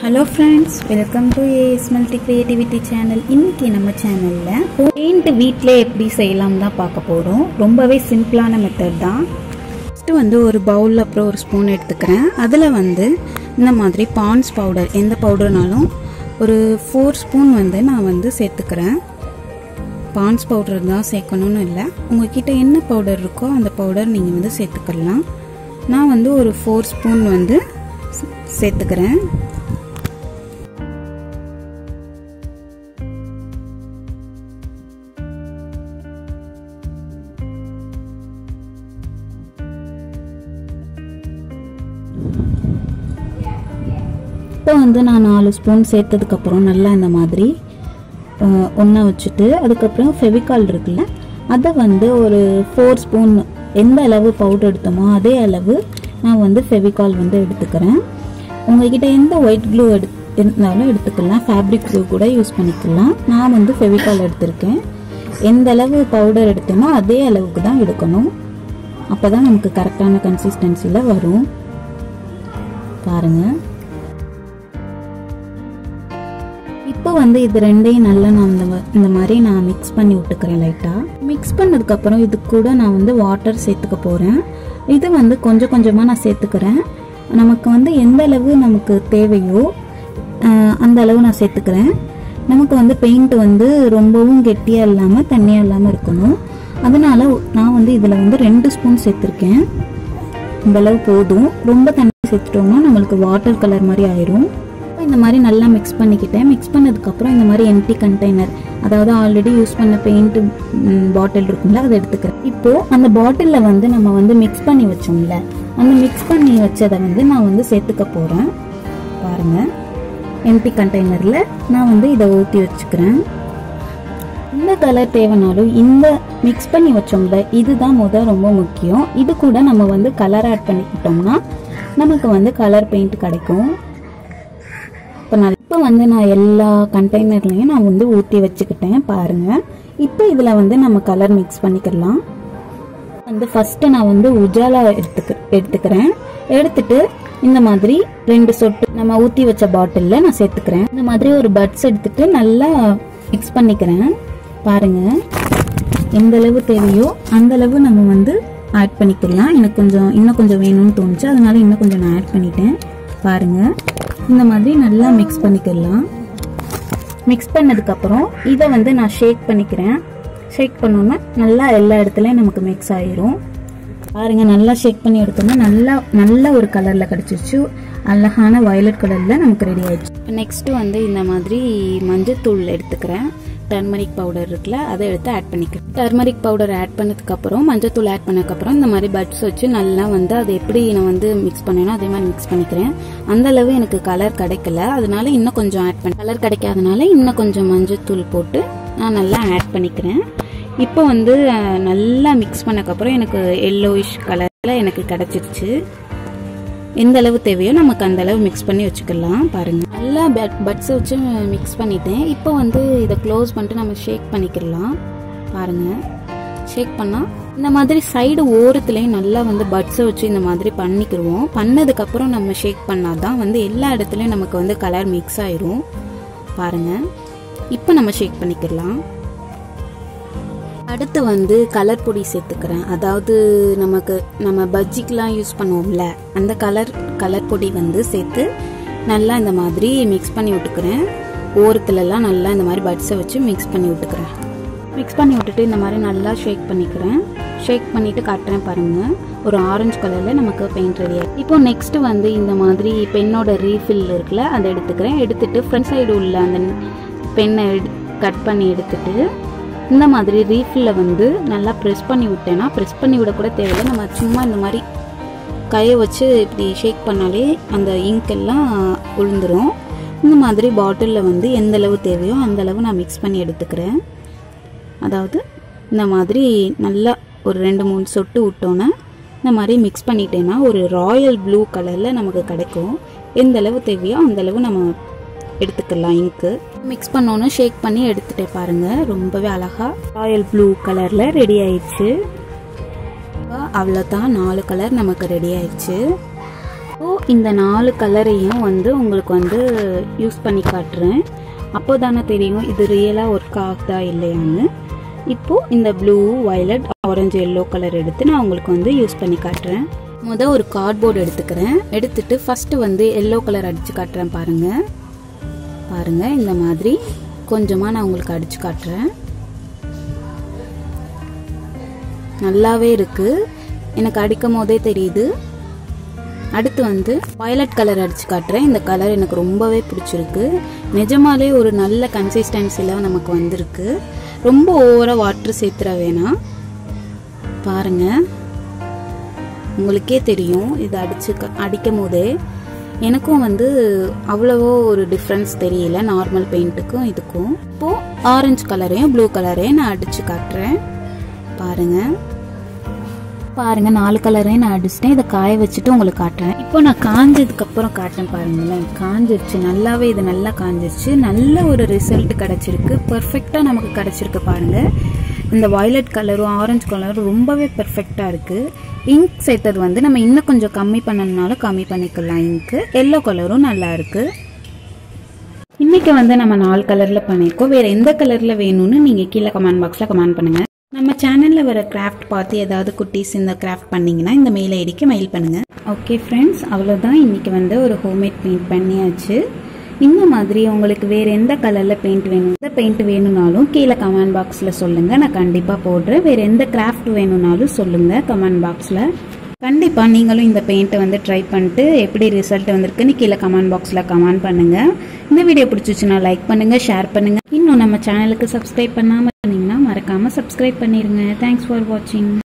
hello friends welcome to A S multi creativity channel இன்னைக்கு நம்ம சேனலில் பெயிண்ட் வீட்டிலே எப்படி செய்யலாம் தான் பார்க்க போகிறோம் ரொம்பவே சிம்பிளான மெத்தட் தான் ஃபஸ்ட்டு வந்து ஒரு பவுலில் அப்புறம் ஒரு ஸ்பூன் எடுத்துக்கிறேன் அதில் வந்து இந்த மாதிரி பான்ஸ் பவுடர் எந்த பவுடர்னாலும் ஒரு ஃபோர் ஸ்பூன் வந்து நான் வந்து சேர்த்துக்கிறேன் பான்ஸ் பவுடர் தான் சேர்க்கணும்னு இல்லை உங்ககிட்ட என்ன பவுடர் இருக்கோ அந்த பவுடர் நீங்கள் வந்து சேர்த்துக்கலாம் நான் வந்து ஒரு ஃபோர் ஸ்பூன் வந்து சேர்த்துக்கிறேன் இப்போ வந்து நான் நாலு ஸ்பூன் சேர்த்ததுக்கப்புறம் நல்லா இந்த மாதிரி ஒன்றா வச்சுட்டு அதுக்கப்புறம் ஃபெவிகால் இருக்குல்ல அதை வந்து ஒரு ஃபோர் ஸ்பூன் எந்த அளவு பவுடர் எடுத்தோமோ அதே அளவு நான் வந்து ஃபெவிகால் வந்து எடுத்துக்கிறேன் உங்ககிட்ட எந்த ஒயிட் க்ளூ எடு இருந்தாலும் எடுத்துக்கலாம் ஃபேப்ரிக் க்ளூ கூட யூஸ் பண்ணிக்கலாம் நான் வந்து ஃபெவிகால் எடுத்திருக்கேன் எந்த அளவு பவுடர் எடுத்தோமோ அதே அளவுக்கு தான் எடுக்கணும் அப்போ தான் நமக்கு கரெக்டான கன்சிஸ்டன்சியில் வரும் பாருங்கள் இப்போ வந்து இது ரெண்டையும் நல்லா நான் இந்த இந்த மாதிரி நான் மிக்ஸ் பண்ணி விட்டுக்கிறேன் லைட்டாக மிக்ஸ் பண்ணதுக்கப்புறம் இது கூட நான் வந்து வாட்டர் சேர்த்துக்க போகிறேன் இது வந்து கொஞ்சம் கொஞ்சமாக நான் சேர்த்துக்கிறேன் நமக்கு வந்து எந்த அளவு நமக்கு தேவையோ அந்த அளவு நான் சேர்த்துக்கிறேன் நமக்கு வந்து பெயிண்ட் வந்து ரொம்பவும் கெட்டியாக இல்லாமல் தண்ணியாக இல்லாமல் இருக்கணும் அதனால நான் வந்து இதில் வந்து ரெண்டு ஸ்பூன் சேர்த்துருக்கேன் இந்த அளவு போதும் ரொம்ப தண்ணி சேர்த்துட்டோம்னா நம்மளுக்கு வாட்டர் கலர் மாதிரி ஆயிரும் இந்த மாதிரி நல்லா மிக்ஸ் பண்ணிக்கிட்டேன் மிக்ஸ் பண்ணதுக்கப்புறம் இந்த மாதிரி எம்டி கண்டெய்னர் அதாவது ஆல்ரெடி யூஸ் பண்ண பெயிண்ட் பாட்டில் இருக்கும்ல அதை எடுத்துக்கிறேன் இப்போது அந்த பாட்டிலில் வந்து நம்ம வந்து மிக்ஸ் பண்ணி வச்சோம்ல அந்த மிக்ஸ் பண்ணி வச்சதை வந்து நான் வந்து சேர்த்துக்க போகிறேன் பாருங்கள் எம்டி கண்டெய்னரில் நான் வந்து இதை ஊற்றி வச்சுக்கிறேன் இந்த கலர் தேவைனாலும் இந்த மிக்ஸ் பண்ணி வச்சோம்ல இதுதான் முத ரொம்ப முக்கியம் இது கூட நம்ம வந்து கலர் ஆட் பண்ணிக்கிட்டோம்னா நமக்கு வந்து கலர் பெயிண்ட் கிடைக்கும் இப்போ நான் இப்போ வந்து நான் எல்லா கண்டெய்னர்லையும் நான் வந்து ஊற்றி வச்சுக்கிட்டேன் பாருங்கள் இப்போ இதில் வந்து நம்ம கலர் மிக்ஸ் பண்ணிக்கலாம் வந்து ஃபஸ்ட்டு நான் வந்து உஜாலா எடுத்துக்க எடுத்துக்கிறேன் எடுத்துட்டு இந்த மாதிரி ரெண்டு சொட்டு நம்ம ஊற்றி வச்ச பாட்டிலில் நான் சேர்த்துக்கிறேன் இந்த மாதிரி ஒரு பட்ஸ் எடுத்துட்டு நல்லா மிக்ஸ் பண்ணிக்கிறேன் பாருங்க எந்த அளவு தேவையோ அந்த அளவு நம்ம வந்து ஆட் பண்ணிக்கலாம் எனக்கு கொஞ்சம் இன்னும் கொஞ்சம் வேணும்னு தோணுச்சு அதனால இன்னும் கொஞ்சம் நான் ஆட் பண்ணிட்டேன் பாருங்க இந்த மாதிரி நல்லா மிக்ஸ் பண்ணிக்கலாம் மிக்ஸ் பண்ணதுக்கப்புறம் இதை வந்து நான் ஷேக் பண்ணிக்கிறேன் ஷேக் பண்ணோன்னா நல்லா எல்லா இடத்துலையும் நமக்கு மிக்ஸ் ஆயிரும் பாருங்க நல்லா ஷேக் பண்ணி எடுத்தோம்னா நல்லா நல்ல ஒரு கலரில் கிடச்சிருச்சு அழகான வயலட் கலரில் நமக்கு ரெடி ஆயிடுச்சு நெக்ஸ்ட்டு வந்து இந்த மாதிரி மஞ்சத்தூள் எடுத்துக்கிறேன் டர்மரிக் பவுடர் இருக்குல்ல அதை எடுத்து ஆட் பண்ணிக்கிறேன் டர்மரிக் பவுடர் ஆட் பண்ணதுக்கப்புறம் மஞ்சத்தூள் ஆட் பண்ணதுக்கப்புறம் இந்த மாதிரி பட்ஸ் வச்சு நல்லா வந்து அதை எப்படி நான் வந்து மிக்ஸ் பண்ணேனோ அதே மாதிரி மிக்ஸ் பண்ணிக்கிறேன் அந்த அளவு எனக்கு கலர் கிடைக்கல அதனால இன்னும் கொஞ்சம் ஆட் பண்ண கலர் கிடைக்காதனால இன்னும் கொஞ்சம் மஞ்சத்தூள் போட்டு நான் நல்லா ஆட் பண்ணிக்கிறேன் இப்போ வந்து நல்லா மிக்ஸ் பண்ணக்கப்புறம் எனக்கு எல்லோயிஷ் கலரில் எனக்கு கிடச்சிருச்சு எந்த அளவு தேவையோ நமக்கு அந்த அளவு மிக்ஸ் பண்ணி வச்சுக்கலாம் பாருங்க நல்லா பட்ஸை வச்சு மிக்ஸ் பண்ணிட்டேன் இப்போ வந்து இதை க்ளோஸ் பண்ணிட்டு நம்ம ஷேக் பண்ணிக்கலாம் பாருங்க ஷேக் பண்ணால் இந்த மாதிரி சைடு ஓரத்துலேயும் நல்லா வந்து பட்ஸை வச்சு இந்த மாதிரி பண்ணிக்கிடுவோம் பண்ணதுக்கப்புறம் நம்ம ஷேக் பண்ணாதான் வந்து எல்லா இடத்துலையும் நமக்கு வந்து கலர் மிக்ஸ் ஆயிரும் பாருங்க இப்போ நம்ம ஷேக் பண்ணிக்கலாம் அடுத்து வந்து கலர் பொடி சேர்த்துக்கிறேன் அதாவது நமக்கு நம்ம பஜ்ஜிக்கெலாம் யூஸ் பண்ணுவோம்ல அந்த கலர் கலர் பொடி வந்து சேர்த்து நல்லா இந்த மாதிரி மிக்ஸ் பண்ணி விட்டுக்கிறேன் ஓரத்துலலாம் நல்லா இந்த மாதிரி பட்ஸை வச்சு மிக்ஸ் பண்ணி விட்டுக்கிறேன் மிக்ஸ் பண்ணி விட்டுட்டு இந்த மாதிரி நல்லா ஷேக் பண்ணிக்கிறேன் ஷேக் பண்ணிவிட்டு காட்டுறேன் பாருங்கள் ஒரு ஆரஞ்சு கலரில் நமக்கு பெயிண்ட் ரெடி ஆகும் இப்போ நெக்ஸ்ட் வந்து இந்த மாதிரி பெண்ணோட ரீஃபில் இருக்குல்ல அதை எடுத்துக்கிறேன் எடுத்துட்டு ஃப்ரண்ட் சைடு உள்ள அந்த பெண்ணை கட் பண்ணி எடுத்துட்டு இந்த மாதிரி ரீஃபில்ல வந்து நல்லா ப்ரெஸ் பண்ணி விட்டேன்னா ப்ரெஸ் பண்ணி விட கூட தேவையில்லை நம்ம சும்மா இந்த மாதிரி கையை வச்சு இப்படி ஷேக் பண்ணாலே அந்த இங்க் எல்லாம் உளுந்துரும் இந்த மாதிரி பாட்டிலில் வந்து எந்த அளவு தேவையோ அந்த அளவு நான் மிக்ஸ் பண்ணி எடுத்துக்கிறேன் அதாவது இந்த மாதிரி நல்லா ஒரு ரெண்டு மூணு சொட்டு விட்டோன்னே இந்த மாதிரி மிக்ஸ் பண்ணிட்டேன்னா ஒரு ராயல் ப்ளூ கலரில் நமக்கு கிடைக்கும் எந்த அளவு தேவையோ அந்த அளவு நம்ம எடுத்துக்கலாம் இங்க்கு மிக்ஸ் பண்ணோன்னு ஷேக் பண்ணி எடுத்துட்டேன் பாருங்க ரொம்பவே அழகா ராயல் ப்ளூ கலர்ல ரெடி ஆயிடுச்சு அவ்வளோதான் நாலு கலர் நமக்கு ரெடி ஆயிடுச்சு ஸோ இந்த நாலு கலரையும் வந்து உங்களுக்கு வந்து யூஸ் பண்ணி காட்டுறேன் அப்போ தானே தெரியும் இது ரியலாக ஒர்க் ஆகுதா இல்லையான்னு இப்போது இந்த blue violet orange yellow colour எடுத்து நான் உங்களுக்கு வந்து யூஸ் பண்ணி காட்டுறேன் முத ஒரு கார்ட்போர்டு எடுத்துக்கிறேன் எடுத்துட்டு ஃபஸ்ட்டு வந்து எல்லோ கலர் அடித்து காட்டுறேன் பாருங்கள் பாருங்கள் இந்த மாதிரி கொஞ்சமாக நான் உங்களுக்கு அடித்து காட்டுறேன் நல்லாவே இருக்குது எனக்கு அடிக்கும் போதே தெரியுது அடுத்து வந்து வயலட் கலர் அடிச்சு காட்டுறேன் இந்த கலர் எனக்கு ரொம்பவே பிடிச்சிருக்கு நிஜமாலே ஒரு நல்ல கன்சிஸ்டன்சியில் நமக்கு வந்திருக்கு ரொம்ப ஓவராக வாட்டர் சேர்த்துற வேணாம் பாருங்க உங்களுக்கே தெரியும் இது அடிச்சு அடிக்கும் போதே எனக்கும் வந்து அவ்வளவோ ஒரு டிஃப்ரென்ஸ் தெரியல நார்மல் பெயிண்ட்டுக்கும் இதுக்கும் இப்போது ஆரஞ்சு கலரையும் ப்ளூ கலரையும் நான் அடித்து காட்டுறேன் பாருங்கள் பாருங்க நாலு கலரையும் நான் அடிச்சிட்டேன் இதை காய வச்சுட்டு உங்களுக்கு காட்டுறேன் இப்போ நான் காஞ்சதுக்கு அப்புறம் காட்டுறேன் பாருங்களேன் காஞ்சிருச்சு நல்லாவே இது நல்லா காஞ்சிருச்சு நல்ல ஒரு ரிசல்ட் கிடைச்சிருக்கு பர்ஃபெக்டாக நமக்கு கிடைச்சிருக்கு பாருங்க இந்த வயலட் கலரும் ஆரஞ்சு கலரும் ரொம்பவே பெர்ஃபெக்டாக இருக்குது இங்க் சேர்த்தது வந்து நம்ம இன்னும் கொஞ்சம் கம்மி பண்ணணுனாலும் கம்மி பண்ணிக்கலாம் இங்க்கு எல்லோ கலரும் நல்லா இருக்குது இன்னைக்கு வந்து நம்ம நாலு கலரில் பண்ணியிருக்கோம் வேறு எந்த கலரில் வேணும்னு நீங்கள் கீழே கமெண்ட் பாக்ஸில் கமெண்ட் பண்ணுங்கள் நம்ம சேனலில் வர கிராஃப்ட் பார்த்து ஏதாவது குட்டீஸ் இந்த கிராஃப்ட் பண்ணிங்கன்னா இந்த மெயில் ஐடிக்கு மெயில் பண்ணுங்கள் ஓகே ஃப்ரெண்ட்ஸ் அவ்வளோதான் இன்றைக்கி வந்து ஒரு ஹோம்மேட் பெயிண்ட் பண்ணியாச்சு இந்த மாதிரி உங்களுக்கு வேறு எந்த கலரில் பெயிண்ட் வேணும் எந்த பெயிண்ட் வேணும்னாலும் கீழே கமெண்ட் பாக்ஸில் சொல்லுங்கள் நான் கண்டிப்பாக போடுறேன் வேறு எந்த கிராஃப்ட் வேணும்னாலும் சொல்லுங்கள் கமெண்ட் பாக்ஸில் கண்டிப்பாக நீங்களும் இந்த பெயிண்ட்டை வந்து ட்ரை பண்ணிட்டு எப்படி ரிசல்ட் வந்திருக்குன்னு கீழே கமெண்ட் பாக்ஸில் கமெண்ட் பண்ணுங்கள் இந்த வீடியோ பிடிச்சிச்சுன்னா லைக் பண்ணுங்கள் ஷேர் பண்ணுங்கள் இன்னும் நம்ம சேனலுக்கு சப்ஸ்கிரைப் பண்ணாமல் இருந்தீங்கன்னா மறக்காமல் சப்ஸ்கிரைப் பண்ணிடுங்க தேங்க்ஸ் ஃபார் வாட்சிங்